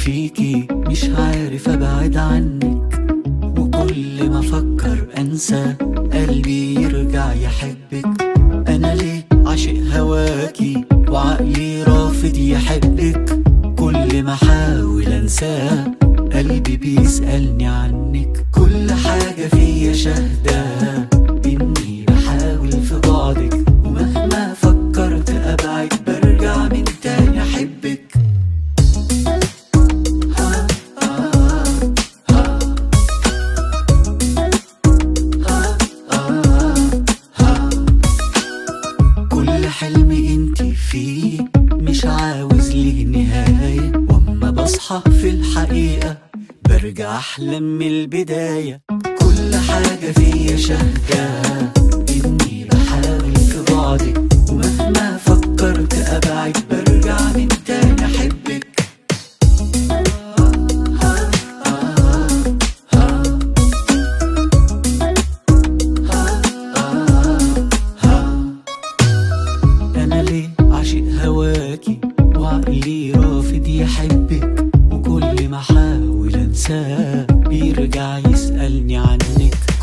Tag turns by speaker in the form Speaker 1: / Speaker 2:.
Speaker 1: فيكي مش عارف ابعد عنك وكل ما افكر انسى قلبي يرجع يحبك انا ليه عاشق هواكي وعقلي رافض يحبك كل ما احاول انساه قلبي بيسألني عنك كل حاجة فيا شاهدة اني بحاول في بعدك ومهما فكرت ابعد برجع من تاني احبك كل حلم انتي فيه مش عاوز ليه نهاية واما بصحى في الحقيقة برجع احلم من البداية كل حاجة فيا شاهدة اني بحاول في بعدك ومهما فكرت ابعد برجع من تاني احبك انا ليه عاشق هواكي وعقلي رافض يحبك وكل ما احاول انساه بيرجع يسألني عنك